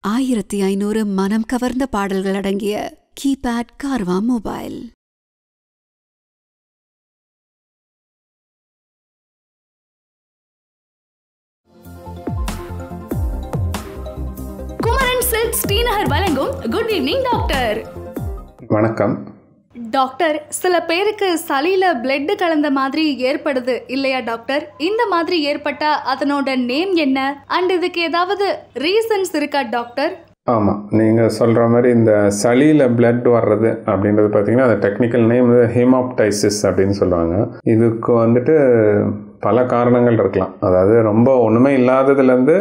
ஆயிரத்தி ஐநூறு மனம் கவர்ந்த பாடல்கள் அடங்கிய கீபேட் கார்வா மொபைல் குமரன் சில்க் ஸ்ரீநகர் வழங்கும் குட் ஈவினிங் டாக்டர் வணக்கம் டாக்டர் சில பேருக்கு சளியில பிளட் கலந்த மாதிரி ஏற்படுது இல்லையா டாக்டர் இந்த மாதிரி ஏற்பட்டா அதனோட நேம் என்ன அண்ட் இதுக்கு ஏதாவது ரீசன்ஸ் இருக்கா டாக்டர் ஆமாம் நீங்கள் சொல்கிற மாதிரி இந்த சளியில் blood வர்றது அப்படின்றது பார்த்தீங்கன்னா அது டெக்னிக்கல் நேம் வந்து ஹீமாப்டைசிஸ் அப்படின்னு சொல்லுவாங்க இதுக்கு வந்துட்டு பல காரணங்கள் இருக்கலாம் அதாவது ரொம்ப ஒன்றுமே இல்லாததுலேருந்து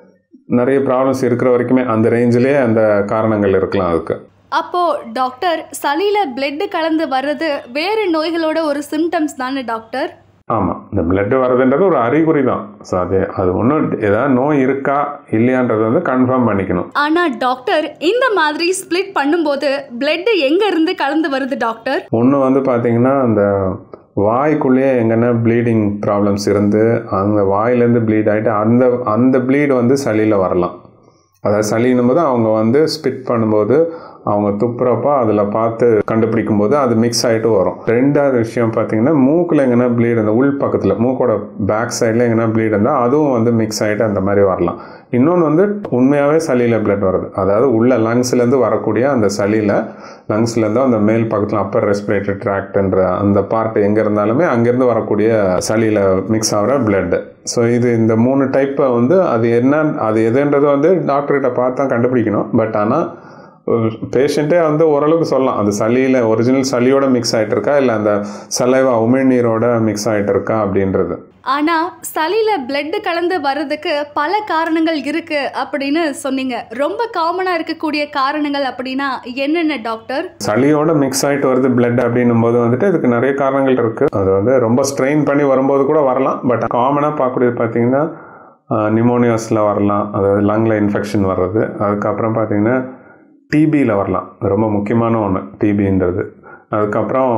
நிறைய ப்ராப்ளம்ஸ் இருக்கிற வரைக்குமே அந்த ரேஞ்சிலே அந்த காரணங்கள் இருக்கலாம் அதுக்கு அப்போ டாக்டர் சளியில பிளட் கலந்து வர்றது வேறு நோய்களோட ஒரு சிம்டம்ஸ் தானே டாக்டர் ஆமாம் இந்த blood வர்றதுன்றது ஒரு அறிகுறி தான் ஸோ அது அது ஒன்றும் ஏதாவது நோய் இருக்கா இல்லையான்றது வந்து கன்ஃபார்ம் பண்ணிக்கணும் ஆனா டாக்டர் இந்த மாதிரி ஸ்ப்ளிட் பண்ணும்போது பிளட் எங்க இருந்து கலந்து வருது டாக்டர் ஒன்று வந்து பார்த்தீங்கன்னா அந்த வாய்க்குள்ளேயே எங்கன்னா ப்ளீடிங் ப்ராப்ளம்ஸ் இருந்து அந்த வாயிலேருந்து ப்ளீட் ஆகிட்டு அந்த அந்த ப்ளீட் வந்து சளியில் வரலாம் அதாவது சளின்னும் போது அவங்க வந்து ஸ்பிட் பண்ணும்போது அவங்க துப்புறப்போ அதில் பார்த்து கண்டுபிடிக்கும் போது அது மிக்ஸ் ஆகிட்டு வரும் ரெண்டாவது விஷயம் பார்த்தீங்கன்னா மூக்கில் எங்கன்னா ப்ளீட் இருந்தால் உள் பக்கத்தில் மூக்கோட பேக் சைடில் எங்கன்னா ப்ளீட் இருந்தால் அதுவும் வந்து மிக்ஸ் ஆகிட்டு அந்த மாதிரி வரலாம் இன்னொன்று வந்து உண்மையாகவே சளியில் பிளட் வருது அதாவது உள்ள லங்ஸ்லேருந்து வரக்கூடிய அந்த சளியில் லங்ஸ்லேருந்து அந்த மேல் பக்கத்தில் அப்பர் ரெஸ்பிரேட்டரி ட்ராக்ட்ன்ற அந்த பார்ட் எங்கே இருந்தாலுமே அங்கேருந்து வரக்கூடிய சளியில் மிக்ஸ் ஆகிற பிளட் ஸோ இது இந்த மூணு டைப்பை வந்து அது என்ன அது எதுன்றது வந்து டாக்டர்கிட்ட பார்த்து தான் கண்டுபிடிக்கணும் பட் ஆனால் பேஷண்ட்டே வந்து ஓரளவுக்கு சொல்லலாம் அது சளியில் ஒரிஜினல் சளியோட மிக்ஸ் ஆகிட்டு இருக்கா இல்லை அந்த சலைவா உமிழ்நீரோட மிக்ஸ் ஆகிட்டு இருக்கா அப்படின்றது ஆனா சளியில பிளட் கலந்து வர்றதுக்கு பல காரணங்கள் இருக்கு அப்படின்னு சொன்னீங்க ரொம்ப காமனா இருக்கக்கூடிய காரணங்கள் அப்படின்னா என்னென்ன டாக்டர் சளியோட மிக்ஸ் ஆகிட்டு வருது பிளட் அப்படின்னும் போது வந்துட்டு இதுக்கு நிறைய காரணங்கள் இருக்குது அது வந்து ரொம்ப ஸ்ட்ரெயின் பண்ணி வரும்போது கூட வரலாம் பட் காமனாக பார்க்கக்கூடியது பார்த்தீங்கன்னா நிமோனியாஸில் வரலாம் அதாவது லங்கில் இன்ஃபெக்ஷன் வர்றது அதுக்கப்புறம் பார்த்தீங்கன்னா டிபியில் வரலாம் ரொம்ப முக்கியமான ஒன்று டிபின்றது அதுக்கப்புறம்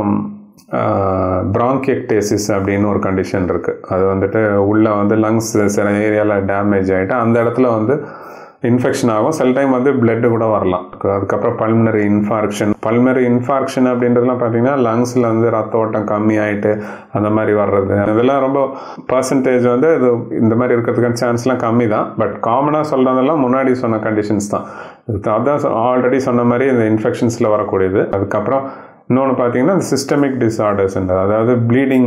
ப்ராங்கியக்டேசிஸ் அப்படின்னு ஒரு கண்டிஷன் இருக்குது அது வந்துட்டு உள்ளே வந்து லங்ஸ் சில ஏரியாவில் டேமேஜ் ஆகிட்டு அந்த இடத்துல வந்து இன்ஃபெக்ஷன் ஆகும் சில டைம் வந்து பிளட்டு கூட வரலாம் அதுக்கப்புறம் பல்மனரி இன்ஃபார்க்ஷன் பல்மனரி இன்ஃபார்க்ஷன் அப்படின்றதுலாம் பார்த்தீங்கன்னா லங்ஸில் வந்து ரத்த ஓட்டம் கம்மி ஆகிட்டு அந்த மாதிரி வர்றது இதெல்லாம் ரொம்ப பர்சன்டேஜ் வந்து இது இந்த மாதிரி இருக்கிறதுக்கான சான்ஸ்லாம் கம்மி தான் பட் காமனாக சொல்கிறதெல்லாம் முன்னாடி சொன்ன கண்டிஷன்ஸ் தான் அதான் ஆல்ரெடி சொன்ன மாதிரி இந்த இன்ஃபெக்ஷன்ஸில் வரக்கூடியது அதுக்கப்புறம் இன்னொன்று பார்த்தீங்கன்னா இந்த சிஸ்டமிக் டிஸார்டர்ஸ்ன்றது அதாவது ப்ளீடிங்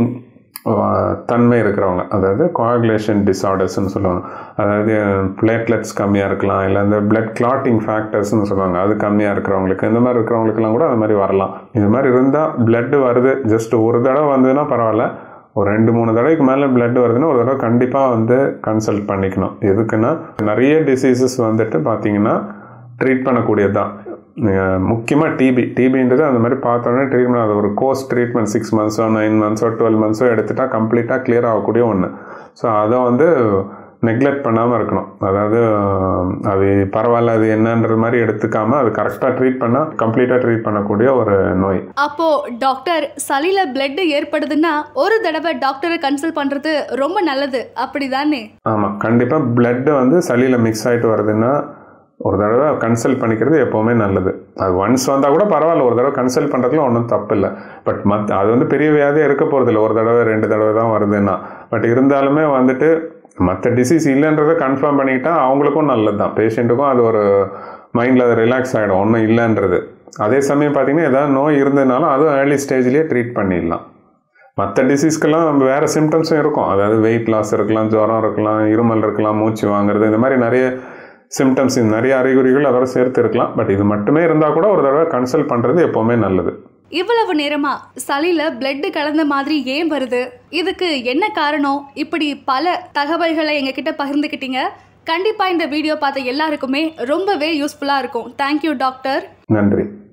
தன்மை இருக்கிறவங்க அதாவது கோஆகுலேஷன் டிஸார்டர்ஸ்னு சொல்லுவாங்க அதாவது பிளேட்லெட்ஸ் கம்மியாக இருக்கலாம் இல்லை இந்த பிளட் கிளாட்டிங் ஃபேக்டர்ஸ்னு சொல்லுவாங்க அது கம்மியாக இருக்கிறவங்களுக்கு இந்த மாதிரி இருக்கிறவங்களுக்குலாம் கூட அது மாதிரி வரலாம் இது மாதிரி இருந்தால் பிளட்டு வருது ஜஸ்ட் ஒரு தடவை வந்ததுன்னா பரவாயில்ல ஒரு ரெண்டு மூணு தடவைக்கு மேலே பிளட் வருதுன்னா ஒரு தடவை கண்டிப்பாக வந்து கன்சல்ட் பண்ணிக்கணும் எதுக்குன்னா நிறைய டிசீசஸ் வந்துட்டு பார்த்தீங்கன்னா ட்ரீட் பண்ணக்கூடியது தான் முக்கியமாக டிபி டிபின்றது அந்த மாதிரி பார்த்தோன்னே ட்ரீட்மெண்ட் அது ஒரு கோர்ஸ் ட்ரீட்மெண்ட் சிக்ஸ் மந்த்ஸோ நைன் மந்த்ஸோ டுவெல் மந்த்ஸோ எடுத்துட்டா கம்ப்ளீட்டாக கிளியர் ஆகக்கூடிய ஒன்று ஸோ அதை வந்து நெக்லெக்ட் பண்ணாமல் இருக்கணும் அதாவது அது பரவாயில்ல அது என்னன்றது மாதிரி எடுத்துக்காம அது கரெக்டாக ட்ரீட் பண்ணால் கம்ப்ளீட்டாக ட்ரீட் பண்ணக்கூடிய ஒரு நோய் அப்போ டாக்டர் சளியில பிளட் ஏற்படுதுன்னா ஒரு தடவை டாக்டரை கன்சல்ட் பண்றது ரொம்ப நல்லது அப்படிதானே ஆமாம் கண்டிப்பாக பிளட்டு வந்து சளியில் மிக்ஸ் ஆகிட்டு வருதுன்னா ஒரு தடவை கன்சல்ட் பண்ணிக்கிறது எப்போவுமே நல்லது அது ஒன்ஸ் வந்தால் கூட பரவாயில்ல ஒரு தடவை கன்சல்ட் பண்ணுறதுல ஒன்றும் தப்பு இல்லை பட் மத் அது வந்து பெரிய வியாதியாக இருக்க போகிறதில்ல ஒரு தடவை ரெண்டு தடவை தான் வருதுன்னா பட் இருந்தாலுமே வந்துட்டு மற்ற டிசீஸ் இல்லைன்றதை கன்ஃபார்ம் பண்ணிக்கிட்டா அவங்களுக்கும் நல்லது தான் பேஷண்ட்டுக்கும் அது ஒரு மைண்டில் அது ரிலாக்ஸ் ஆகிடும் ஒன்றும் இல்லைன்றது அதே சமயம் பார்த்தீங்கன்னா ஏதாவது நோய் இருந்ததுனாலும் அதுவும் ஏர்லி ஸ்டேஜ்லேயே ட்ரீட் பண்ணிடலாம் மற்ற டிசீஸ்க்கெல்லாம் நம்ம வேறு சிம்டம்ஸும் இருக்கும் அதாவது வெயிட் லாஸ் இருக்கலாம் ஜுரம் இருக்கலாம் இருமல் இருக்கலாம் மூச்சு வாங்குறது இந்த மாதிரி நிறைய சிம்டம்ஸ் நிறைய அறிகுறிகள் அதோட சேர்த்து இருக்கலாம் பட் இது மட்டுமே இருந்தால் கூட ஒரு தடவை கன்சல்ட் பண்ணுறது எப்போவுமே நல்லது இவ்வளவு நேரமா சளியில பிளட் கலந்த மாதிரி ஏன் வருது இதுக்கு என்ன காரணம் இப்படி பல தகவல்களை எங்ககிட்ட பகிர்ந்துக்கிட்டீங்க கண்டிப்பா இந்த வீடியோ பார்த்த எல்லாருக்குமே ரொம்பவே யூஸ்ஃபுல்லா இருக்கும் தேங்க்யூ டாக்டர் நன்றி